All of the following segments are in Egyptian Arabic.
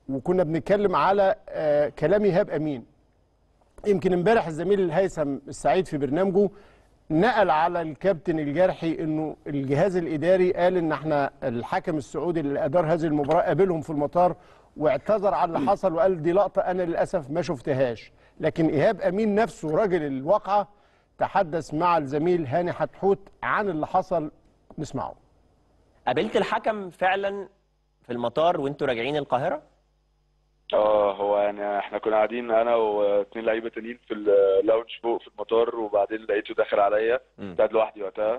وكنا بنتكلم على آه، كلام ايهاب امين يمكن امبارح الزميل الهيثم السعيد في برنامجه نقل على الكابتن الجرحي انه الجهاز الاداري قال ان احنا الحكم السعودي اللي ادار هذه المباراه قابلهم في المطار واعتذر على اللي حصل وقال دي لقطه انا للاسف ما شفتهاش لكن ايهاب امين نفسه راجل الواقعه تحدث مع الزميل هاني حتحوت عن اللي حصل نسمعه قابلت الحكم فعلا في المطار وانتوا راجعين القاهره اه هو يعني احنا كنا قاعدين انا واثنين لعيبه تانيين في اللاونج فوق في المطار وبعدين لقيته داخل عليا مم. كنت قاعد لوحدي وقتها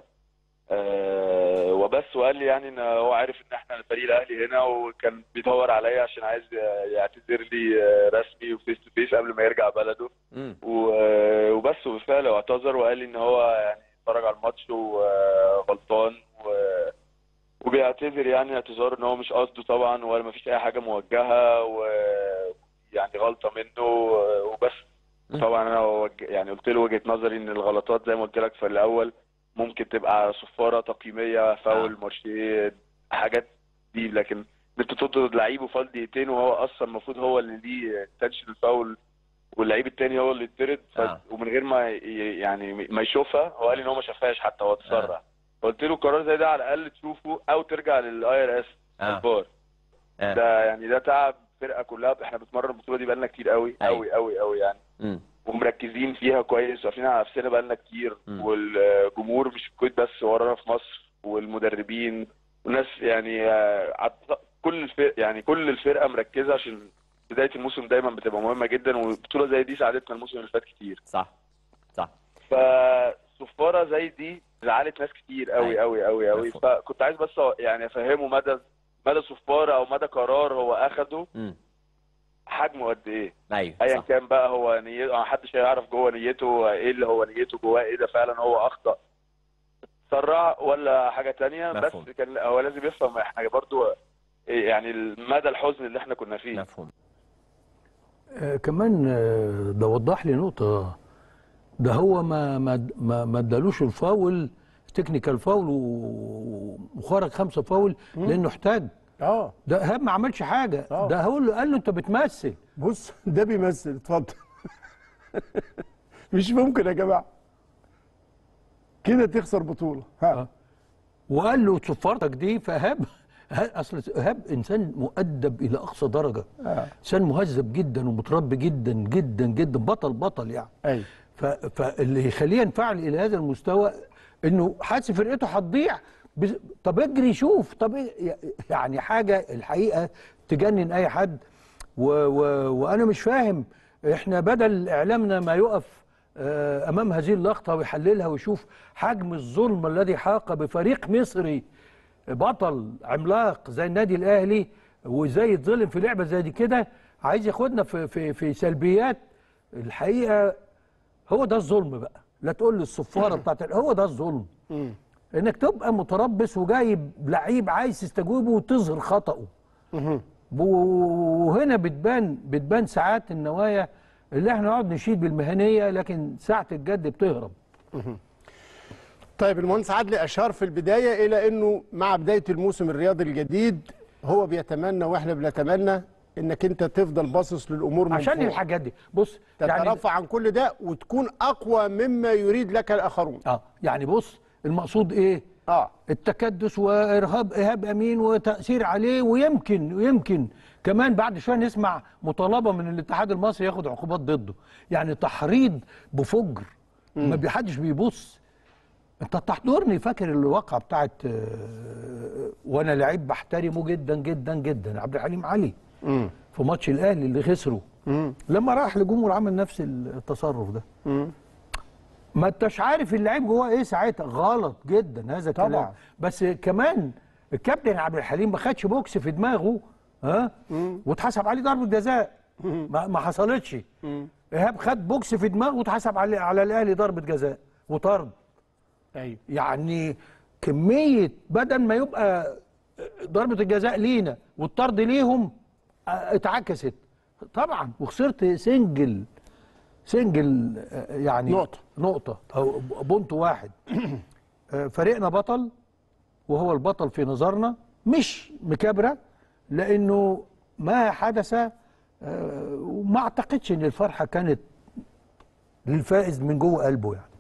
آه وبس وقال لي يعني ان هو عارف ان احنا الفريق الاهلي هنا وكان بيدور عليا عشان عايز يعتذر لي آه، رسمي وفيس تو فيس قبل ما يرجع بلده امم و- وبس وبالفعل هو اعتذر وقال لي ان هو يعني اتفرج على الماتش وغلطان و- وبيعتذر يعني اعتذار ان هو مش قصده طبعا ولا ما فيش اي حاجه موجهه ويعني غلطه منه وبس مم. طبعا انا وج- يعني قلت له وجهه نظري ان الغلطات زي ما قلت لك في الاول ممكن تبقى صفاره تقييميه فاول مارشيه حاجات دي لكن ان انت تطرد لعيب وفاضل دقيقتين وهو اصلا المفروض هو اللي ليه تنشن الفاول واللعيب التاني هو اللي يطرد ف... آه. ومن غير ما ي... يعني ما يشوفها هو قال لي ان هو ما شافهاش حتى هو اتسرع قلت له قرار زي ده على الاقل تشوفه او ترجع للاي ار اس اه الفار آه. ده يعني ده تعب فرقه كلها احنا بنتمرن البطوله دي بقالنا كتير قوي أيوة. قوي قوي قوي يعني امم ومركزين فيها كويس وقافلين على نفسنا بقالنا كتير مم. والجمهور مش في الكويت بس ورانا في مصر والمدربين والناس يعني آه، عط- كل الفرق يعني كل الفرقه مركزه عشان بدايه الموسم دايما بتبقى مهمه جدا وبطوله زي دي ساعدتنا الموسم اللي فات كتير صح صح فصفاره زي دي زعلت ناس كتير قوي أيوة. قوي قوي قوي مفهوم. فكنت عايز بس يعني افهمه مدى مدى صفاره او مدى قرار هو اخده امم حجمه قد ايه ايوه ايا صح كان بقى هو نيته محدش هيعرف جوه نيته ايه اللي هو نيته جواه ايه ده فعلا هو اخطا سرع ولا حاجه تانية مفهوم. بس كان هو لازم يفهم احنا برضو إيه يعني مدى الحزن اللي احنا كنا فيه مفهوم آه، كمان آه، ده وضح لي نقطة ده هو ما ما ما ما ادالوش الفاول تكنيكال فاول و- وخرج خمسة فاول لأنه احتاج اه ده إيهاب ما عملش حاجة آه. ده هو اللي قال له أنت بتمثل بص ده بيمثل اتفضل مش ممكن يا جماعه كده تخسر بطوله ها آه. وقال له صفارتك دي فإيهاب ه- أصل إيهاب إنسان مؤدب إلى أقصى درجة آه. إنسان مهذب جدا ومتربي جدا جدا جدا بطل بطل يعني ايوه ف... فاللي يخليه ينفعل الى هذا المستوى انه حاسس فرقته هتضيع بز... طب اجري شوف طب إيه؟ يعني حاجه الحقيقه تجنن اي حد و... و... وانا مش فاهم احنا بدل اعلامنا ما يقف آه، امام هذه اللقطه ويحللها ويشوف حجم الظلم الذي حاق بفريق مصري بطل عملاق زي النادي الاهلي وازاي يتظلم في لعبه زي دي كده عايز ياخدنا في في في سلبيات الحقيقه هو ده الظلم بقى لا تقول لي الصفاره بتاعت هو ده الظلم انك تبقى متربص وجايب لعيب عايز تستجوبه وتظهر خطأه وهنا بتبان بتبان ساعات النوايا اللي احنا نقعد نشيد بالمهنيه لكن ساعه الجد بتهرب طيب المهندس عدلي اشار في البدايه الى انه مع بدايه الموسم الرياضي الجديد هو بيتمنى واحنا بنتمنى انك انت تفضل باصص للامور من عشان فوق. الحاجات دي بص تترفع عن كل ده وتكون اقوى مما يريد لك الاخرون اه يعني بص المقصود ايه اه التكدس وارهاب ايهاب امين وتاثير عليه ويمكن ويمكن كمان بعد شويه نسمع مطالبه من الاتحاد المصري ياخد عقوبات ضده يعني تحريض بفجر ما بيحدش بيبص انت تحضرني فاكر الواقعه بتاعت آه، وانا لعيب بحترمه جدا جدا جدا عبد الحليم علي امم في ماتش الاهلي اللي خسره امم لما راح لجمهور عمل نفس التصرف ده امم ما انتش عارف اللعيب جواه ايه ساعتها غلط جدا هذا الكلام طبعا. بس كمان الكابتن عبد الحليم ما خدش بوكس في دماغه ها واتحسب عليه ضربه جزاء ما, ما حصلتش ايهاب خد بوكس في دماغه واتحسب على على الاهلي ضربه جزاء وطرد ايوه يعني كميه بدل ما يبقى ضربه الجزاء لينا والطرد ليهم اه، اتعكست طبعا وخسرت سنجل سنجل اه، يعني نقطة. نقطة أو بونت واحد اه، فريقنا بطل وهو البطل في نظرنا مش مكابرة لأنه ما حدث آه، وما اعتقدش ان الفرحه كانت للفائز من جوه قلبه يعني